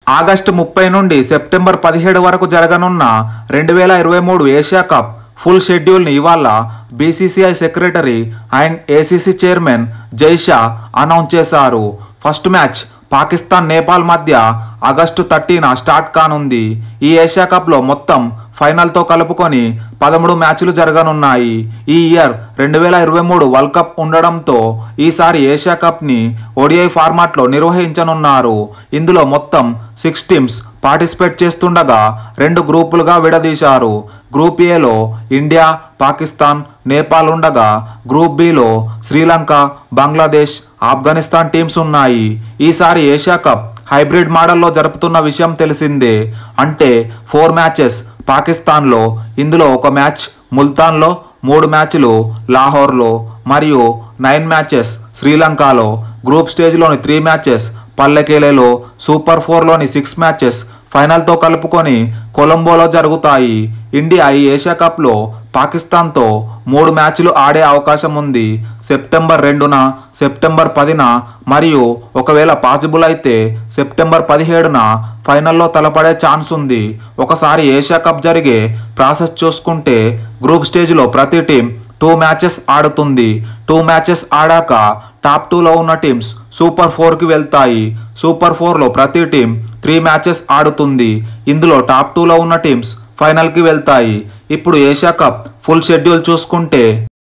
August ముప్పై నుండి September పదిహేడు వరకు జరగనున్న రెండు వేల ఇరవై మూడు ఏషియా కప్ ఫుల్ షెడ్యూల్ని ఇవాళ BCCI secretary and ACC chairman Jay Shah announce చేశారు ఫస్ట్ మ్యాచ్ పాకిస్తాన్ నేపాల్ మధ్య ఆగస్టు థర్టీన స్టార్ట్ కానుంది ఈ ఏషియా కప్లో మొత్తం ఫైనల్తో కలుపుకొని పదమూడు మ్యాచ్లు జరగనున్నాయి ఈ ఇయర్ రెండు వేల ఇరవై మూడు వరల్డ్ కప్ ఉండడంతో ఈసారి ఏషియా కప్ని ఓడిఐ ఫార్మాట్లో నిర్వహించనున్నారు ఇందులో మొత్తం సిక్స్ టీమ్స్ పార్టిసిపేట్ చేస్తుండగా రెండు గ్రూపులుగా విడదీశారు గ్రూప్ ఏలో ఇండియా పాకిస్తాన్ నేపాల్ ఉండగా గ్రూప్ బిలో శ్రీలంక బంగ్లాదేశ్ ఆఫ్ఘనిస్తాన్ టీమ్స్ ఉన్నాయి ఈసారి ఏషియా కప్ హైబ్రిడ్ మోడల్లో జరుపుతున్న విషయం తెలిసిందే అంటే ఫోర్ మ్యాచెస్ పాకిస్తాన్లో ఇందులో ఒక మ్యాచ్ ముల్తాన్లో మూడు మ్యాచ్లు లాహోర్లో మరియు నైన్ మ్యాచెస్ శ్రీలంకలో గ్రూప్ స్టేజ్లోని త్రీ మ్యాచెస్ పల్లెకేలేలో సూపర్ ఫోర్లోని సిక్స్ మ్యాచెస్ ఫైనల్తో కలుపుకొని కొలంబోలో జరుగుతాయి ఇండియా ఈ ఏషియా కప్లో పాకిస్తాన్తో మూడు మ్యాచ్లు ఆడే అవకాశం ఉంది సెప్టెంబర్ రెండున సెప్టెంబర్ పదిన మరియు ఒకవేళ పాసిబుల్ అయితే సెప్టెంబర్ పదిహేడున ఫైనల్లో తలపడే ఛాన్స్ ఉంది ఒకసారి ఏషియా కప్ జరిగే ప్రాసెస్ చూసుకుంటే గ్రూప్ స్టేజ్లో ప్రతి టీం టూ మ్యాచెస్ ఆడుతుంది టూ మ్యాచెస్ ఆడాక టాప్ టూలో ఉన్న టీమ్స్ సూపర్ ఫోర్కి వెళ్తాయి సూపర్ ఫోర్లో ప్రతి టీం త్రీ మ్యాచెస్ ఆడుతుంది ఇందులో టాప్ టూలో ఉన్న టీమ్స్ ఫైనల్కి వెళ్తాయి ఇప్పుడు ఏషియా కప్ ఫుల్ షెడ్యూల్ చూసుకుంటే